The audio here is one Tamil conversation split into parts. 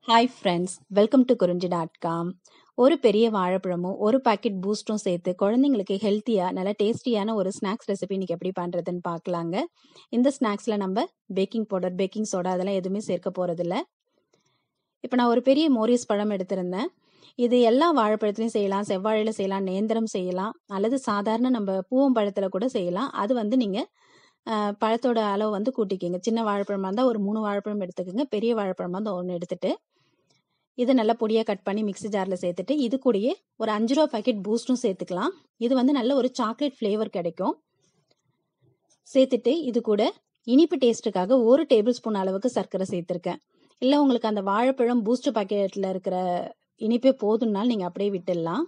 hi friends welcome to Kurinji dot com ஒரு பெரிய வாழைப்பழமும் ஒரு பாக்கெட் பூஸ்ட்டும் சேர்த்து குழந்தைங்களுக்கு ஹெல்த்தியாக நல்லா டேஸ்டியான ஒரு ஸ்நாக்ஸ் ரெசிபி இன்னைக்கு எப்படி பண்ணுறதுன்னு பார்க்கலாங்க இந்த ஸ்நாக்ஸில் நம்ம பேக்கிங் பவுடர் பேக்கிங் சோடா அதெல்லாம் எதுவுமே சேர்க்க போகிறதில்ல இப்போ நான் ஒரு பெரிய மோரியஸ் பழம் எடுத்திருந்தேன் இது எல்லா வாழைப்பழத்துலையும் செய்யலாம் செவ்வாழையில் செய்யலாம் நேந்திரம் செய்யலாம் அல்லது சாதாரண நம்ம பூவம்பழத்தில் கூட செய்யலாம் அது வந்து நீங்கள் பழத்தோட அளவு வந்து கூட்டிக்கிங்க சின்ன வாழைப்பழமாக இருந்தால் ஒரு மூணு வாழைப்பழம் எடுத்துக்கோங்க பெரிய வாழைப்பழமாக இருந்தால் ஒன்று எடுத்துட்டு இதை நல்லா பொடியாக கட் பண்ணி மிக்ஸி ஜாரில் சேர்த்துட்டு இது கூடயே ஒரு அஞ்சு ரூபா பாக்கெட் பூஸ்ட்டும் சேர்த்துக்கலாம் இது வந்து நல்ல ஒரு சாக்லேட் ஃப்ளேவர் கிடைக்கும் சேர்த்துட்டு இது கூட இனிப்பு டேஸ்ட்டுக்காக ஒரு டேபிள் ஸ்பூன் அளவுக்கு சர்க்கரை சேர்த்துருக்கேன் இல்லை உங்களுக்கு அந்த வாழைப்பழம் பூஸ்ட் பாக்கெட்டில் இருக்கிற இனிப்பே போதும்னாலும் நீங்கள் அப்படியே விட்டுடலாம்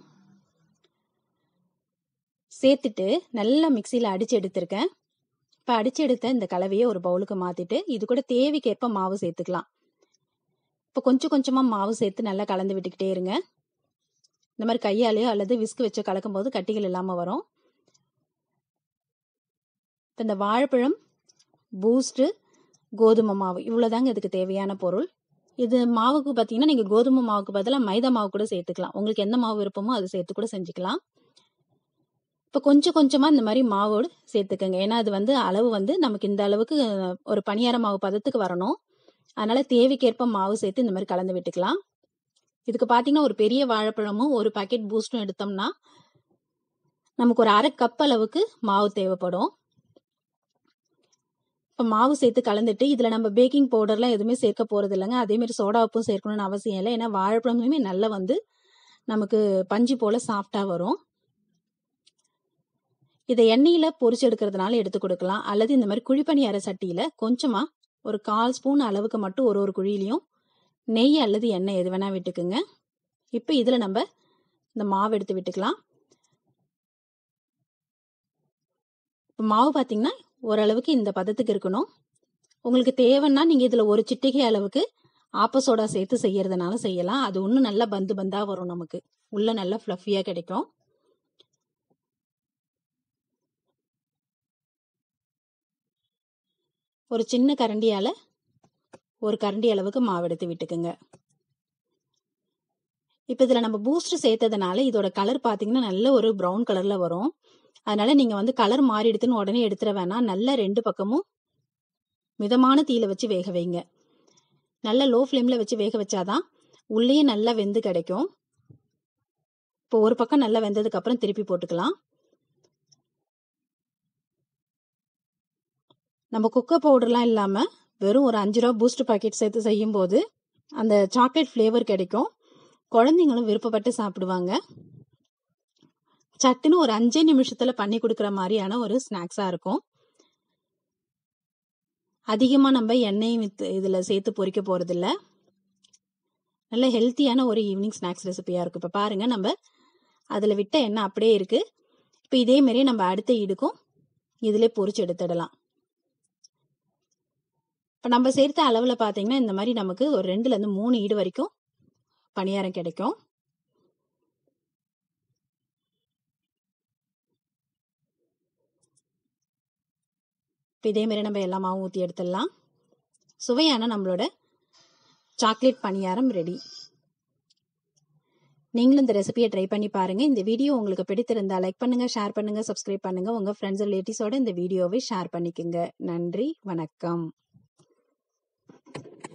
சேர்த்துட்டு நல்லா மிக்சியில் அடித்து எடுத்திருக்கேன் இப்போ அடிச்சு எடுத்த இந்த கலவையை ஒரு பவுலுக்கு மாற்றிட்டு இது கூட தேவைக்கேற்ப மாவு சேர்த்துக்கலாம் இப்போ கொஞ்சம் கொஞ்சமாக மாவு சேர்த்து நல்லா கலந்து விட்டுக்கிட்டே இருங்க இந்த மாதிரி கையாலேயோ அல்லது விஸ்க் வச்சோ கலக்கும் போது கட்டிகள் இல்லாமல் வரும் இப்போ இந்த வாழைப்பழம் பூஸ்ட்டு கோதுமை மாவு இவ்வளோதாங்க இதுக்கு தேவையான பொருள் இது மாவுக்கு பார்த்தீங்கன்னா நீங்கள் கோதுமை மாவுக்கு பதிலாக மைதா மாவு கூட சேர்த்துக்கலாம் உங்களுக்கு எந்த மாவு விருப்பமோ அதை சேர்த்து கூட செஞ்சுக்கலாம் இப்போ கொஞ்சம் கொஞ்சமாக இந்த மாதிரி மாவோடு சேர்த்துக்கோங்க ஏன்னா அது வந்து அளவு வந்து நமக்கு இந்த அளவுக்கு ஒரு பணியார மாவு பதத்துக்கு வரணும் அதனால தேவைக்கேற்ப மாவு சேர்த்து இந்த மாதிரி கலந்து விட்டுக்கலாம் இதுக்கு பார்த்தீங்கன்னா ஒரு பெரிய வாழைப்பழமும் ஒரு பாக்கெட் பூஸ்டும் எடுத்தோம்னா நமக்கு ஒரு அரை கப் அளவுக்கு மாவு தேவைப்படும் இப்போ மாவு சேர்த்து கலந்துட்டு இதில் நம்ம பேக்கிங் பவுடர்லாம் எதுவுமே சேர்க்க போகிறது இல்லைங்க அதேமாரி சோடா உப்பும் சேர்க்கணும்னு அவசியம் இல்லை ஏன்னா வாழைப்பழமுமே நல்லா வந்து நமக்கு பஞ்சு போல் சாஃப்டாக வரும் இதை எண்ணெயில் பொரிச்சு எடுக்கிறதுனால எடுத்து கொடுக்கலாம் அல்லது இந்த மாதிரி குழிப்பணியார சட்டியில் கொஞ்சமாக ஒரு கால் ஸ்பூன் அளவுக்கு மட்டும் ஒரு ஒரு குழியிலையும் நெய் அல்லது எண்ணெய் எது வேணால் விட்டுக்குங்க இப்போ இதில் நம்ம இந்த மாவு எடுத்து விட்டுக்கலாம் இப்போ மாவு பார்த்தீங்கன்னா ஓரளவுக்கு இந்த பதத்துக்கு இருக்கணும் உங்களுக்கு தேவைன்னா நீங்கள் இதில் ஒரு சிட்டிகை அளவுக்கு ஆப்ப சோடா சேர்த்து செய்யறதுனால செய்யலாம் அது ஒன்றும் நல்லா பந்து பந்தாக வரும் நமக்கு உள்ள நல்லா ஃப்ளஃபியாக கிடைக்கும் ஒரு சின்ன கரண்டியால் ஒரு கரண்டி அளவுக்கு மாவு எடுத்து விட்டுக்குங்க இப்போ இதில் நம்ம பூஸ்ட் சேர்த்ததுனால இதோட கலர் பார்த்தீங்கன்னா நல்ல ஒரு ப்ரௌன் கலரில் வரும் அதனால நீங்கள் வந்து கலர் மாறிடுதுன்னு உடனே எடுத்துட வேணாம் நல்லா ரெண்டு பக்கமும் மிதமான தீயில வச்சு வேக வைங்க நல்ல லோ ஃப்ளேமில் வச்சு வேக வச்சாதான் உள்ளேயே நல்லா வெந்து கிடைக்கும் இப்போ ஒரு பக்கம் நல்லா வெந்ததுக்கு அப்புறம் திருப்பி போட்டுக்கலாம் நம்ம குக்கர் பவுடர்லாம் இல்லாமல் வெறும் ஒரு அஞ்சு ரூபா பூஸ்ட் பாக்கெட் சேர்த்து செய்யும்போது அந்த சாக்லேட் ஃப்ளேவர் கிடைக்கும் குழந்தைங்களும் விருப்பப்பட்டு சாப்பிடுவாங்க சட்டுன்னு ஒரு அஞ்சே நிமிஷத்துல பண்ணி கொடுக்குற மாதிரியான ஒரு ஸ்நாக்ஸாக இருக்கும் அதிகமாக நம்ம எண்ணெயும் வித்து இதில் சேர்த்து பொறிக்க போகிறதில்ல நல்ல ஹெல்த்தியான ஒரு ஈவினிங் ஸ்நாக்ஸ் ரெசிபியாக இருக்கும் இப்போ பாருங்கள் நம்ம அதில் விட்ட எண்ணெய் அப்படியே இருக்குது இப்போ இதே மாதிரியே நம்ம அடுத்த ஈடுக்கும் இதிலே பொறிச்சு எடுத்துடலாம் இப்போ நம்ம சேர்த்த அளவில் பார்த்தீங்கன்னா இந்த மாதிரி நமக்கு ஒரு ரெண்டுலேருந்து மூணு ஈடு வரைக்கும் பணியாரம் கிடைக்கும் இப்போ இதே மாதிரி நம்ம எல்லா மாவும் ஊற்றி எடுத்துடலாம் சுவையான நம்மளோட சாக்லேட் பணியாரம் ரெடி நீங்களும் இந்த ரெசிபியை ட்ரை பண்ணி பாருங்க இந்த வீடியோ உங்களுக்கு பிடித்திருந்தா லைக் பண்ணுங்க ஷேர் பண்ணுங்க சப்ஸ்கிரைப் பண்ணுங்க உங்க ஃப்ரெண்ட்ஸ் ரிலேட்டிவ்ஸோட இந்த வீடியோவை ஷேர் பண்ணிக்கோங்க நன்றி வணக்கம்